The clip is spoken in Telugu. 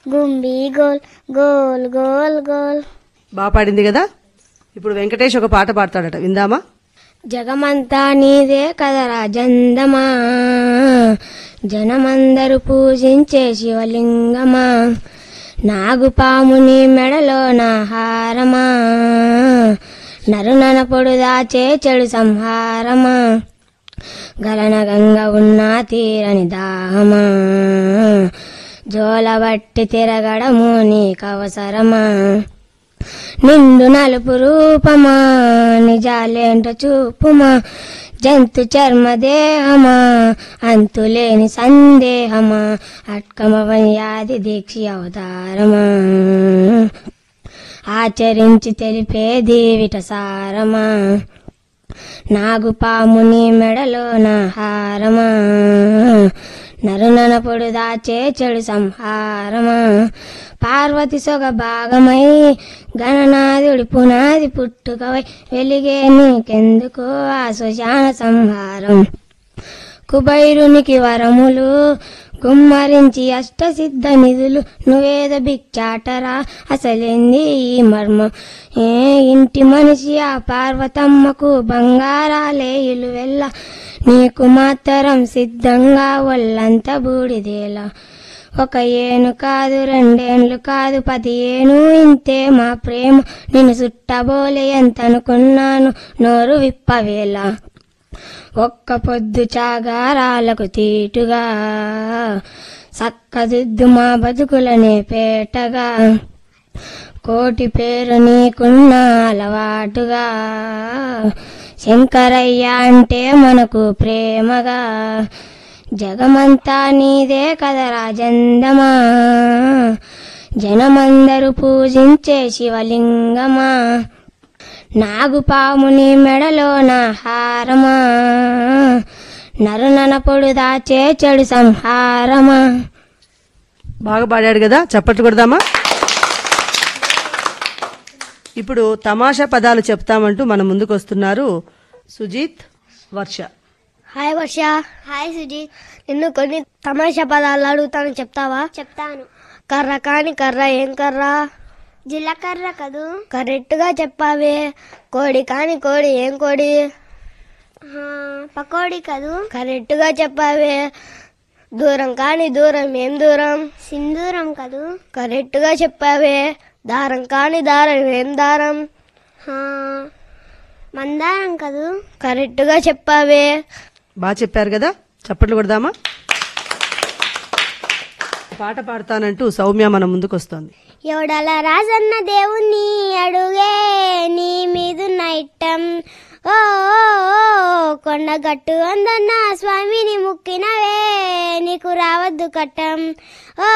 గుంబి గోల్ గోల్ గోల్ గోల్ బాగా పాడింది కదా ఇప్పుడు వెంకటేష్ ఒక పాట పాడతాడట విందామా జగమంతా నీదే కదరా జందమా జనమందరూ పూజించే శివలింగమా నాగుపాముని మెడలో నా హారమా నరునన పొడు దాచే చెడు సంహారమా గలన గంగ ఉన్న తీరని దాహమా జోలబట్టి తిరగడము నీకవసరమా నిండు నలుపు రూపమా నిజాలేంటో చూపుమా జంతు చర్మ దేహమా అంతులేని సందేహమా అట్కమవని యాది దీక్ష అవతారమా ఆచరించి తెలిపేది విట సారమా నాగుపాముని మెడలో నా హారమా నరునన పొడు దాచే చెడు సంహారమా పార్వతి సొగ భాగమై గణనాథుడి పునాది పుట్టుకవై వెలిగే నీకెందుకు ఆ సుశాన సంహారం కుబైరునికి వరములు గుమ్మరించి అష్టసిద్ధ నిధులు నువ్వేద బిచ్చాటరా అసలేంది ఈ మర్మం ఏ ఇంటి మనిషి ఆ పార్వతమ్మకు బంగారాలే ఇలువెల్ల నీకు మాత్రం సిద్ధంగా ఒళ్ళంత బూడిదేలా ఒక ఏను కాదు రెండేండ్లు కాదు పది ఏను ఇంతే మా ప్రేమ నేను చుట్టబోలే ఎంత అనుకున్నాను నోరు విప్పవేలా ఒక్క పొద్దు చాగారాలకు తీటుగా సక్కదిద్దు మా బతుకులనే పేటగా కోటి పేరు నీకున్న అలవాటుగా శంకరయ్య అంటే మనకు ప్రేమగా జగమంతా నీదే కదా రాజందమా జనమందరూ పూజించే శివలింగమా నాగుపాముని మెడలో నా హారమా నరునన పొడు దాచే చెడు సంహారమా బాగా పాడాడు కదా చప్పట్లు కొడదామా ఇప్పుడు తమాషా పదాలు చెప్తామంటూ మన ముందుకు వస్తున్నారు సుజిత్ వర్ష హాయ్ వర్ష హాయ్ సుజిత్ నిన్ను కొన్ని తమాషా పదాలు అడుగుతాను చెప్తావా చెప్తాను కర్ర కాని కర్ర ఏం కర్ర జీలకర్ర కదూ కరెక్ట్ గా చెప్పావే కోడి కాని కోడి ఏం కోడి పకోడి కదూ కరెక్ట్ గా చెప్పావే దూరం కాని దూరం ఏం దూరం సింధూరం కదూ కరెక్ట్ గా చెప్పావే దారం కాని దారం ఏం దారం మందారం కదూ కరెక్ట్ గా చెప్పావే బాగా చెప్పారు కదా చప్పట్లు కొడదామా పాట పాడతానంటూ సౌమ్య మన ముందుకు వస్తోంది ఎవడల రాజన్న దేవుణ్ణి అడుగే నీ మీదున్న ఇట్టం ఓ ఓ, ఓ, కొండగట్టు అందన్న స్వామిని ముక్కినవే నీకు రావద్దు కట్టం ఓ